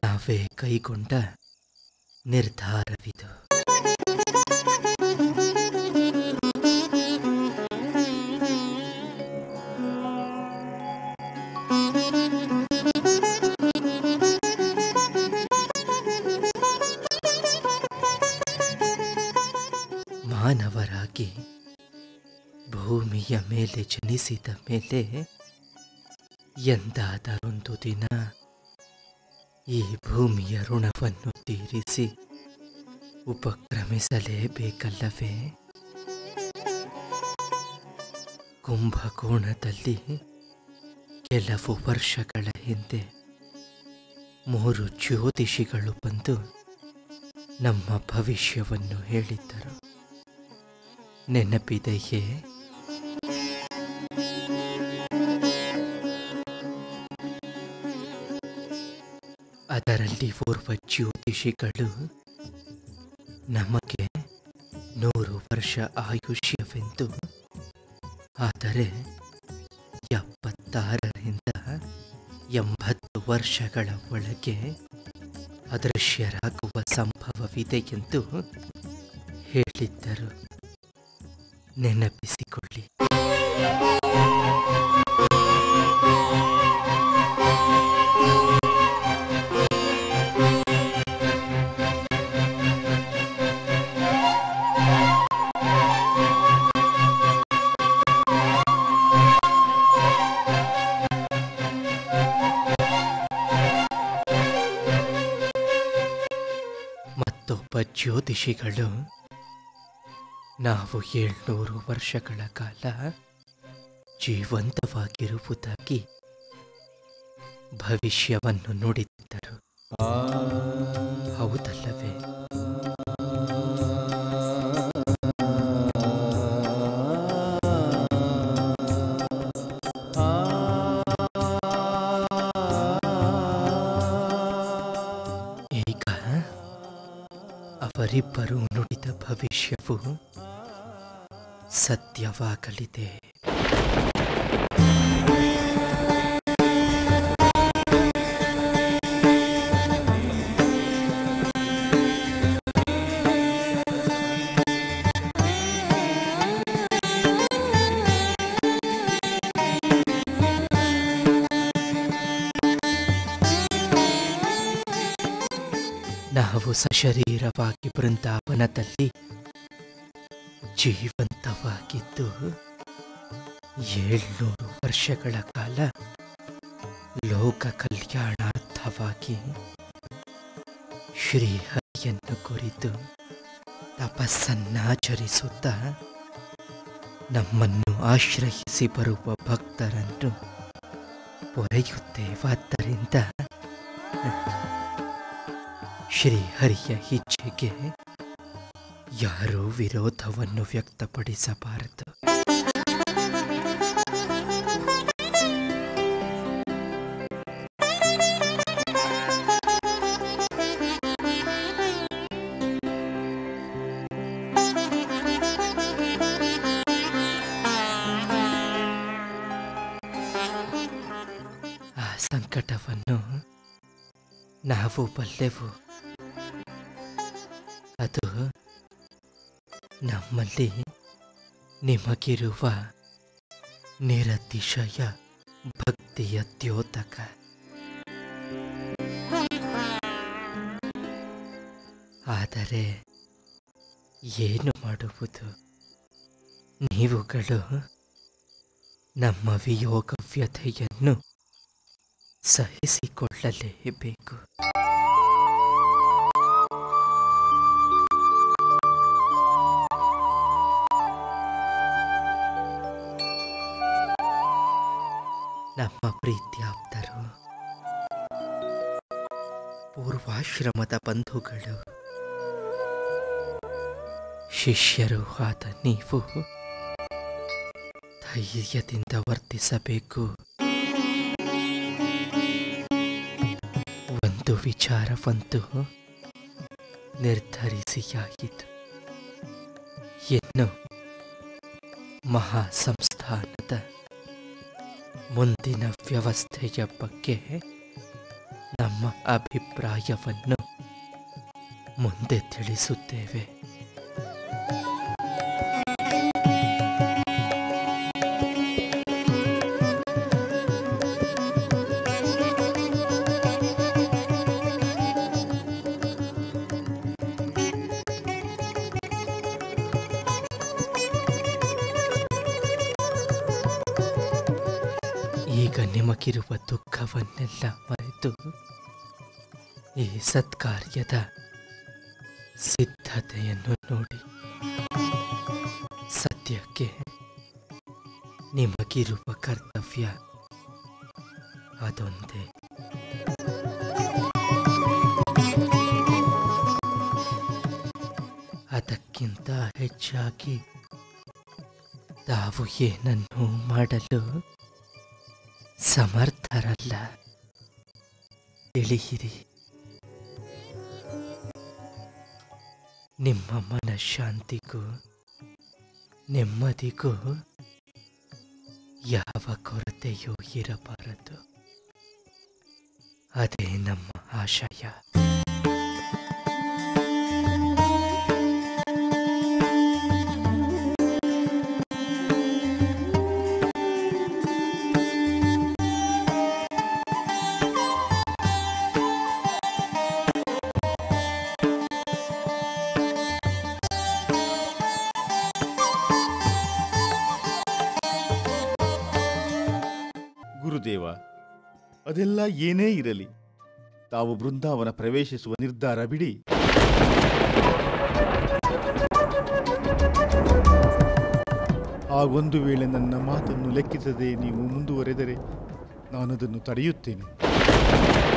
ನಾವೇ ಕೈಗೊಂಡ ನಿರ್ಧಾರವಿದು ಮಾನವರಾಗಿ ಭೂಮಿಯ ಮೇಲೆ ಜನಿಸಿದ ಮೇಲೆ ಎಂದಾದರೊಂದು ದಿನ ಈ ಭೂಮಿಯ ಋಣವನ್ನು ತೀರಿಸಿ ಉಪಕ್ರಮಿಸಲೇಬೇಕಲ್ಲವೇ ಕುಂಭಕೋಣದಲ್ಲಿ ಕೆಲವು ವರ್ಷಗಳ ಹಿಂದೆ ಮೂರು ಜ್ಯೋತಿಷಿಗಳು ಬಂದು ನಮ್ಮ ಭವಿಷ್ಯವನ್ನು ಹೇಳಿದ್ದರು ನೆನಪಿದೆಯೇ ಅದರಲ್ಲಿ ಓರ್ವ ಜ್ಯೋತಿಷಿಗಳು ನಮಗೆ ನೂರು ವರ್ಷ ಆಯುಷ್ಯವೆಂದು ಆದರೆ ಎಪ್ಪತ್ತಾರರಿಂದ ಎಂಬತ್ತು ವರ್ಷಗಳ ಒಳಗೆ ಅದೃಶ್ಯರಾಗುವ ಸಂಭವವಿದೆ ಎಂದು ಹೇಳಿದ್ದರು ನೆನಪಿಸಿಕೊಳ್ಳಿ ಮತ್ತೊಬ್ಬ ಜ್ಯೋತಿಷಿಗಳು ನಾವು ಏಳ್ನೂರು ವರ್ಷಗಳ ಕಾಲ ಜೀವಂತವಾಗಿರುವುದಾಗಿ ಭವಿಷ್ಯವನ್ನು ನುಡಿದಿದ್ದರು ಹೌದಲ್ಲವೇ ಈಗ ಅವರಿಬ್ಬರು ನುಡಿದ ಭವಿಷ್ಯವು ಸತ್ಯವಾಗಲಿದೆ ನಾವು ಸಶರೀರವಾಗಿ ಬೃಂದಾವನದಲ್ಲಿ ಜೀವಂತವಾಗಿದ್ದು ಏಳ್ನೂರು ವರ್ಷಗಳ ಕಾಲ ಲೋಕ ಕಲ್ಯಾಣಾರ್ಥವಾಗಿ ಶ್ರೀಹರಿಯನ್ನು ಕುರಿತು ತಪಸ್ಸನ್ನಾಚರಿಸುತ್ತಾ ನಮ್ಮನ್ನು ಆಶ್ರಯಿಸಿ ಬರುವ ಭಕ್ತರನ್ನು ಪೊರೆಯುತ್ತೇವಾದ್ದರಿಂದ ಶ್ರೀಹರಿಯ ಇಚ್ಛೆಗೆ ಯಾರೂ ವಿರೋಧವನ್ನು ವ್ಯಕ್ತಪಡಿಸಬಾರದು ಆ ಸಂಕಟವನ್ನು ನಾವು ಬಲ್ಲೆವು ಅದು ನಮ್ಮಲ್ಲಿ ನಿಮಗಿರುವ ನಿರತಿಶಯ ಭಕ್ತಿಯ ದ್ಯೋತಕ ಆದರೆ ಏನು ಮಾಡುವುದು ನೀವುಗಳು ನಮ್ಮ ವಿಯೋಗ ವ್ಯಥೆಯನ್ನು ಸಹಿಸಿಕೊಳ್ಳಲೇಬೇಕು ನಮ್ಮ ಪ್ರೀತ್ಯಾಪ್ತರು ಪೂರ್ವಾಶ್ರಮದ ಬಂಧುಗಳು ಶಿಷ್ಯರು ಆದ ನೀವು ಧೈರ್ಯದಿಂದ ವರ್ತಿಸಬೇಕು ಒಂದು ವಿಚಾರವಂತೂ ನಿರ್ಧರಿಸಿಯಾಯಿತು ಇನ್ನು ಮಹಾ ಸಂಸ್ಥಾನದ ಮುಂದಿನ ವ್ಯವಸ್ಥೆಯ ಬಗ್ಗೆ ನಮ್ಮ ಅಭಿಪ್ರಾಯವನ್ನು ಮುಂದೆ ತಿಳಿಸುತ್ತೇವೆ ಈಗ ನಿಮಗಿರುವ ದುಃಖವನ್ನೆಲ್ಲ ಮರೆತು ಈ ಸತ್ಕಾರ್ಯದ ಸಿದ್ಧತೆಯನ್ನು ನೋಡಿ ಸದ್ಯಕ್ಕೆ ನಿಮಗಿರುವ ಕರ್ತವ್ಯ ಅದೊಂದೇ ಅದಕ್ಕಿಂತ ಹೆಚ್ಚಾಗಿ ತಾವು ಏನನ್ನೂ ಮಾಡಲು ಸಮರ್ಥರಲ್ಲ ತಿಳಿಯಿರಿ ನಿಮ್ಮ ಮನಃಶಾಂತಿಗೂ ನೆಮ್ಮದಿಗೂ ಯಾವ ಕೊರತೆಯೂ ಇರಬಾರದು ಅದೇ ನಮ್ಮ ಆಶಯ ಗುರುದೇವ ಅದೆಲ್ಲ ಏನೇ ಇರಲಿ ತಾವು ಬೃಂದಾವನ ಪ್ರವೇಶಿಸುವ ನಿರ್ಧಾರ ಬಿಡಿ ಹಾಗೊಂದು ವೇಳೆ ನನ್ನ ಮಾತನ್ನು ಲೆಕ್ಕಿಸದೆ ನೀವು ಮುಂದುವರೆದರೆ ನಾನದನ್ನು ತಡೆಯುತ್ತೇನೆ